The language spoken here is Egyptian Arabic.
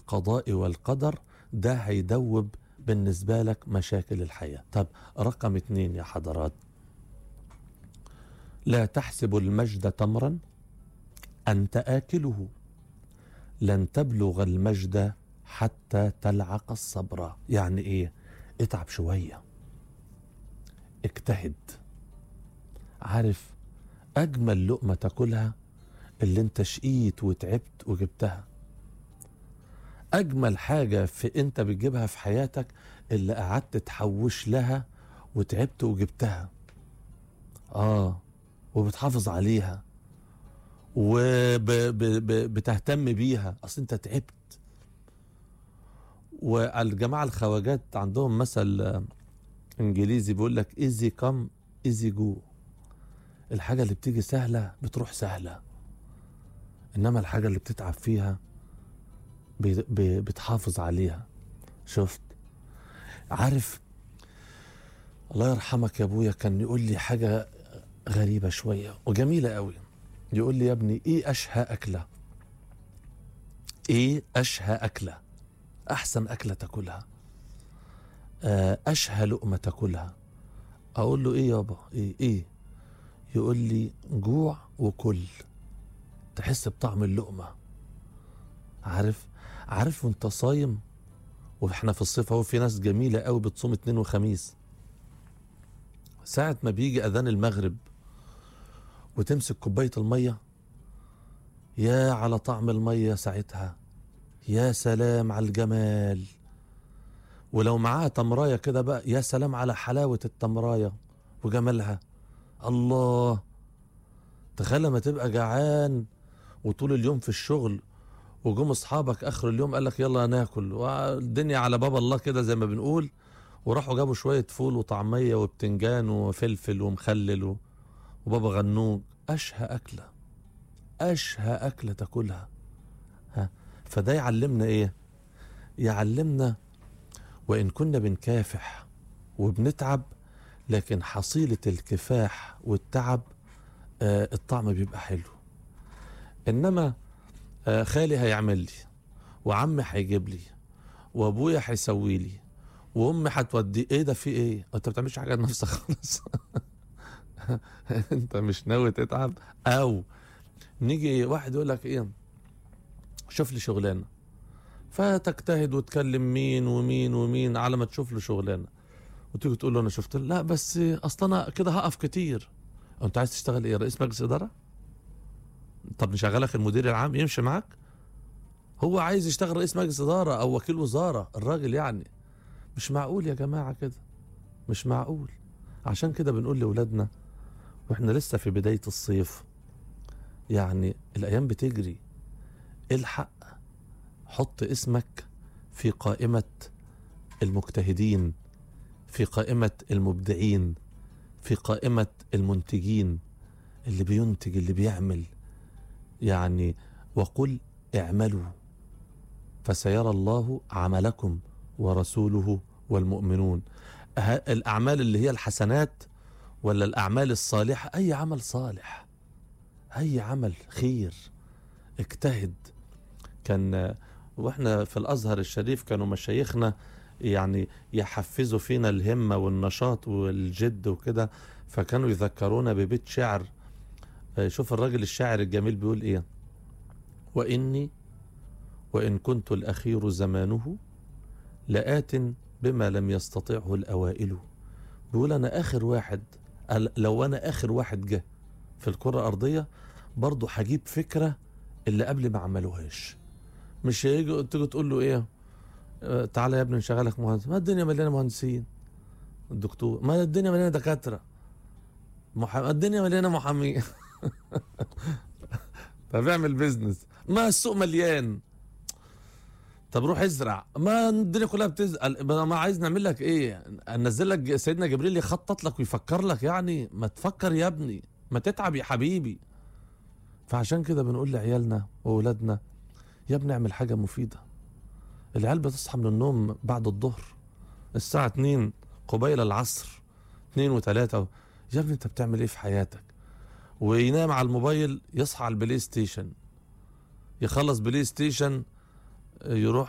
القضاء والقدر ده هيدوب بالنسبة لك مشاكل الحياة طب رقم اتنين يا حضرات لا تحسب المجد تمرا أنت آكله لن تبلغ المجد حتى تلعق الصبر يعني ايه اتعب شوية اجتهد عارف اجمل لقمة تاكلها اللي انت شقيت وتعبت وجبتها اجمل حاجة في انت بتجيبها في حياتك اللي قعدت تحوش لها وتعبت وجبتها اه وبتحافظ عليها وبتهتم بيها اصل انت تعبت والجماعة الخواجات عندهم مثل انجليزي بيقول لك ايزي كم ايزي جو الحاجة اللي بتيجي سهلة بتروح سهلة انما الحاجة اللي بتتعب فيها بتحافظ عليها شفت عارف الله يرحمك يا ابويا كان يقول لي حاجة غريبة شوية وجميلة قوي يقول لي يا ابني ايه اشهى اكلة ايه اشهى اكلة احسن اكلة تاكلها اشهى لقمة تاكلها اقول له ايه يابا ايه ايه يقول لي جوع وكل تحس بطعم اللقمة عارف عارف وانت صايم واحنا في الصيف اهو في ناس جميلة قوي بتصوم اتنين وخميس ساعة ما بيجي اذان المغرب وتمسك كوباية المية يا على طعم المية ساعتها يا سلام على الجمال ولو معاها تمراية كده بقى يا سلام على حلاوة التمراية وجمالها الله تخيل لما تبقى جعان وطول اليوم في الشغل وجم اصحابك اخر اليوم قال لك يلا ناكل والدنيا على باب الله كده زي ما بنقول وراحوا جابوا شويه فول وطعميه وبتنجان وفلفل ومخلل وبابا غنوج اشهى اكله اشهى اكله تاكلها ها فده يعلمنا ايه يعلمنا وان كنا بنكافح وبنتعب لكن حصيله الكفاح والتعب آه الطعم بيبقى حلو انما آه خالي هيعمل لي وعمي هيجيب لي وابويا هيسوي لي وامي هتودي ايه ده في ايه انت ما بتعملش حاجه لنفسك خالص انت مش ناوي تتعب او نيجي واحد يقول لك ايه شوف لي شغلانه فتجتهد وتكلم مين ومين ومين على ما تشوف له شغلانه وتيجي تقول له انا شفت له لا بس اصل انا كده هقف كتير انت عايز تشتغل ايه رئيس مجلس اداره طب نشغلك المدير العام يمشي معاك هو عايز يشتغل رئيس مجلس اداره او وكيل وزاره الراجل يعني مش معقول يا جماعه كده مش معقول عشان كده بنقول لاولادنا واحنا لسه في بدايه الصيف يعني الايام بتجري الحق حط اسمك في قائمه المجتهدين في قائمه المبدعين في قائمه المنتجين اللي بينتج اللي بيعمل يعني وقل اعملوا فسيرى الله عملكم ورسوله والمؤمنون الأعمال اللي هي الحسنات ولا الأعمال الصالحة أي عمل صالح أي عمل خير اجتهد كان واحنا في الأزهر الشريف كانوا مشايخنا يعني يحفزوا فينا الهمة والنشاط والجد وكده فكانوا يذكرونا ببيت شعر شوف الراجل الشاعر الجميل بيقول ايه وإني وإن كنت الأخير زمانه لآت بما لم يستطعه الأوائل بيقول أنا آخر واحد لو أنا آخر واحد جه في الكرة الأرضية برضه هجيب فكرة اللي قبل ما عملوهاش مش هيجي تيجي تقول له إيه آه تعالى يا ابني نشغلك مهندس ما الدنيا مليانة مهندسين الدكتور ما الدنيا مليانة دكاترة محام... الدنيا مليانة محامين طب اعمل بيزنس ما السوق مليان طب روح ازرع ما الدنيا كلها بتزرع ما عايز نعمل لك ايه انزل لك سيدنا جبريل يخطط لك ويفكر لك يعني ما تفكر يا ابني ما تتعب يا حبيبي فعشان كده بنقول لعيالنا واولادنا يا ابني اعمل حاجه مفيده العيال بتصحى من النوم بعد الظهر الساعه 2 قبيل العصر 2 و3 يا ابني انت بتعمل ايه في حياتك وينام على الموبايل يصحى على البلاي ستيشن يخلص بلاي ستيشن يروح